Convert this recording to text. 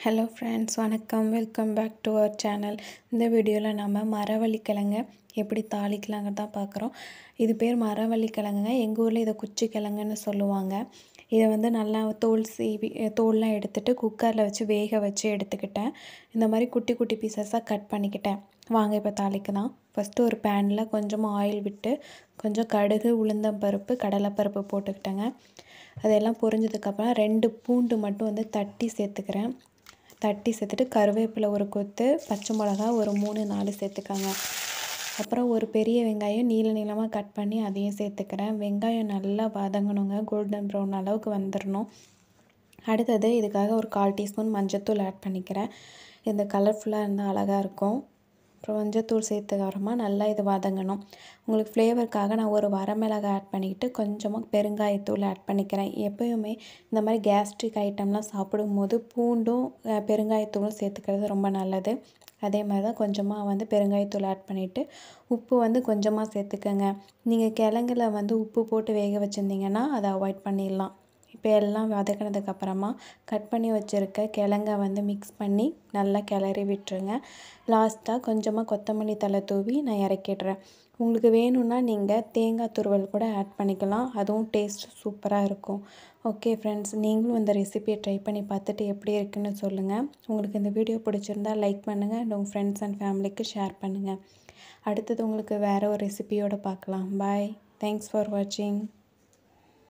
hello friends வணக்கம் welcome back to our channel இந்த வீடியோவில் நம்ம மரவள்ளி கிழங்க எப்படி தாளிக்கலாங்கிறது தான் பார்க்குறோம் இது பேர் மரவள்ளி கிழங்குங்க எங்கள் ஊரில் இதை குச்சி கிழங்குன்னு சொல்லுவாங்க இதை வந்து நல்லா தோல் சீவி தோல்லாம் எடுத்துகிட்டு குக்கரில் வச்சு வேக வச்சு எடுத்துக்கிட்டேன் இந்த மாதிரி குட்டி குட்டி பீசஸாக கட் பண்ணிக்கிட்டேன் வாங்க இப்போ தாளிக்கலாம் ஃபஸ்ட்டு ஒரு பேனில் கொஞ்சமாக ஆயில் விட்டு கொஞ்சம் கடுகு உளுந்தம்பருப்பு கடலைப்பருப்பு போட்டுக்கிட்டேங்க அதெல்லாம் பொரிஞ்சதுக்கப்புறம் ரெண்டு பூண்டு மட்டும் வந்து தட்டி சேர்த்துக்கிறேன் தட்டி சேர்த்துட்டு கருவேப்பிலை ஒரு கொத்து பச்சை மிளகா ஒரு மூணு நாலு சேர்த்துக்கோங்க அப்புறம் ஒரு பெரிய வெங்காயம் நீள நீளமாக கட் பண்ணி அதையும் சேர்த்துக்கிறேன் வெங்காயம் நல்லா வதங்கணுங்க கோல்டன் ப்ரௌன் அளவுக்கு வந்துடணும் அடுத்தது இதுக்காக ஒரு கால் டீஸ்பூன் மஞ்சத்தூள் ஆட் பண்ணிக்கிறேன் இந்த கலர்ஃபுல்லாக இருந்தால் அழகாக இருக்கும் அப்புறம் மஞ்சத்தூள் சேர்த்துக்கப்புறமா நல்லா இது வதங்கணும் உங்களுக்கு ஃப்ளேவருக்காக நான் ஒரு வரமிளகாய் ஆட் பண்ணிக்கிட்டு கொஞ்சமாக பெருங்காயத்தூள் ஆட் பண்ணிக்கிறேன் எப்போயுமே இந்த மாதிரி கேஸ்ட்ரிக் ஐட்டம்லாம் சாப்பிடும்போது பூண்டும் பெருங்காயத்தூளும் சேர்த்துக்கிறது ரொம்ப நல்லது அதே மாதிரி தான் கொஞ்சமாக வந்து பெருங்காயத்தூள் ஆட் பண்ணிவிட்டு உப்பு வந்து கொஞ்சமாக சேர்த்துக்கோங்க நீங்கள் கிழங்குல வந்து உப்பு போட்டு வேக வச்சுருந்தீங்கன்னா அதை அவாய்ட் பண்ணிடலாம் இப்போ எல்லாம் வதக்கினதுக்கப்புறமா கட் பண்ணி வச்சுருக்க கிழங்க வந்து மிக்ஸ் பண்ணி நல்லா கிளறி விட்டுருங்க லாஸ்ட்டாக கொஞ்சமாக கொத்தமல்லி தலை தூவி நான் இறக்கிடுறேன் உங்களுக்கு வேணும்னா நீங்கள் தேங்காய் துருவல் கூட ஆட் பண்ணிக்கலாம் அதுவும் டேஸ்ட் சூப்பராக இருக்கும் ஓகே ஃப்ரெண்ட்ஸ் நீங்களும் இந்த ரெசிபியை ட்ரை பண்ணி பார்த்துட்டு எப்படி இருக்குன்னு சொல்லுங்கள் உங்களுக்கு இந்த வீடியோ பிடிச்சிருந்தா லைக் பண்ணுங்கள் அண்ட் உங்கள் ஃப்ரெண்ட்ஸ் அண்ட் ஃபேமிலிக்கு ஷேர் பண்ணுங்கள் அடுத்தது உங்களுக்கு வேறு ஒரு ரெசிபியோடு பார்க்கலாம் பாய் தேங்க்ஸ் ஃபார் வாட்சிங்